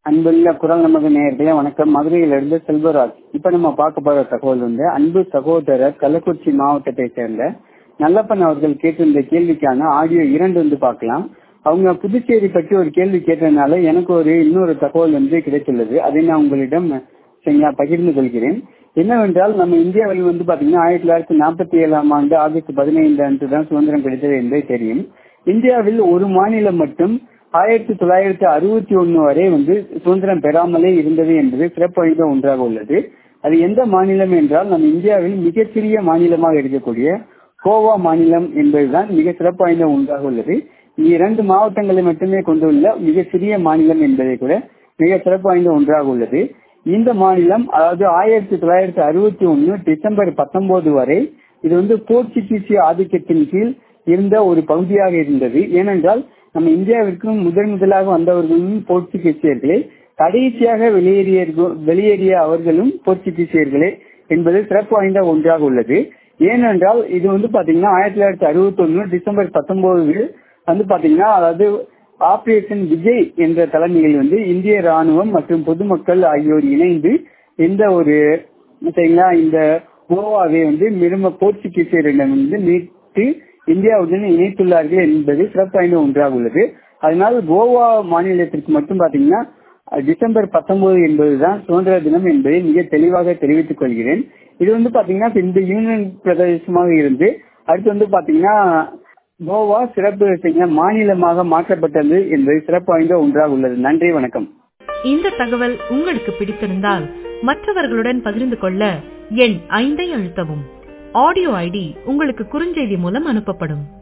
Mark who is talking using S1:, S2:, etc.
S1: அன்புள்ள குரல் நமது நேயர்களே வணக்கம் மதுரையிலிருந்து செல்வராஜ் இப்ப நம்ம பார்க்க போற தகவல் வந்து அன்பு சகோதரர் கள்ளக்குறிச்சி மாவட்டத்தை சேர்ந்த நல்லப்பன் அவர்கள் கேட்டிருந்த கேள்விக்கான ஆடியோ இரண்டு வந்து பார்க்கலாம் அவங்க புதுச்சேரி பற்றி ஒரு கேள்வி கேட்டதுனால எனக்கு ஒரு இன்னொரு தகவல் வந்து கிடைத்துள்ளது அதை நான் உங்களிடம் சரிங்களா பகிர்ந்து கொள்கிறேன் என்னவென்றால் நம்ம இந்தியாவில் வந்து பாத்தீங்கன்னா ஆயிரத்தி தொள்ளாயிரத்தி நாற்பத்தி ஏழாம் ஆண்டு ஆகஸ்ட் பதினைந்து அன்று தான் சுதந்திரம் கிடைத்தது என்பதே தெரியும் இந்தியாவில் ஒரு மாநிலம் மட்டும் ஆயிரத்தி தொள்ளாயிரத்தி அறுபத்தி ஒன்னு வரை வந்து சுதந்திரம் பெறாமலே இருந்தது என்பது சிறப்பு வாய்ந்த ஒன்றாக உள்ளது அது எந்த மாநிலம் என்றால் நம்ம இந்தியாவில் மிகச்சிறிய மாநிலமாக இருக்கக்கூடிய கோவா மாநிலம் என்பதுதான் மிக சிறப்பு வாய்ந்த ஒன்றாக உள்ளது இரண்டு மாவட்டங்களை மட்டுமே கொண்டுள்ள மிக சிறிய மாநிலம் என்பதை கூட மிக சிறப்பு வாய்ந்த ஒன்றாக உள்ளது இந்த மாநிலம் அதாவது ஆயிரத்தி தொள்ளாயிரத்தி அறுபத்தி ஒன்னு டிசம்பர் பத்தொன்பது வரை இது வந்து போர்ச்சுகீசிய ஆதிக்கத்தின் கீழ் இருந்த ஒரு பகுதியாக இருந்தது ஏனென்றால் நம்ம இந்தியாவிற்கும் முதன் முதலாக வந்தவர்களும் போர்ச்சுகீசியர்களே கடைசியாக வெளியேறிய வெளியேறிய அவர்களும் போர்ச்சுகீசியர்களே என்பது சிறப்பு வாய்ந்த ஒன்றாக உள்ளது ஏனென்றால் இது வந்து பாத்தீங்கன்னா ஆயிரத்தி தொள்ளாயிரத்தி அறுபத்தி ஒன்னு டிசம்பர் பத்தொன்பது வந்து பாத்தீங்கன்னா அதாவது ஆபரேஷன் விஜய் என்ற தலைமையில் வந்து இந்திய ராணுவம் மற்றும் பொதுமக்கள் ஆகியோர் இணைந்து இந்த ஒரு சரிங்களா இந்த கோவாவை வந்து மிரும போர்ச்சுகீசியரிடம் வந்து மீட்டு இந்தியாவுடன் இணைத்துள்ளார்கள் என்பது சிறப்பு வாய்ந்த ஒன்றாக உள்ளது அதனால் கோவா மாநிலத்திற்கு மட்டும் பாத்தீங்கன்னா டிசம்பர் பத்தொன்பது என்பதுதான் சுதந்திர தினம் என்பதை மிக தெளிவாக தெரிவித்துக் கொள்கிறேன் இது வந்து பாத்தீங்கன்னா இந்த யூனியன் பிரதேசமாக இருந்து அடுத்து வந்து பாத்தீங்கன்னா கோவா சிறப்பு மாநிலமாக மாற்றப்பட்டது என்பது சிறப்பு வாய்ந்த ஒன்றாக உள்ளது நன்றி வணக்கம்
S2: இந்த தகவல் உங்களுக்கு பிடித்திருந்தால் மற்றவர்களுடன் பகிர்ந்து கொள்ள எண் ஐந்தை அழுத்தவும் ஆடியோ ஐடி உங்களுக்கு குறுஞ்செய்தி மூலம் அனுப்பப்படும்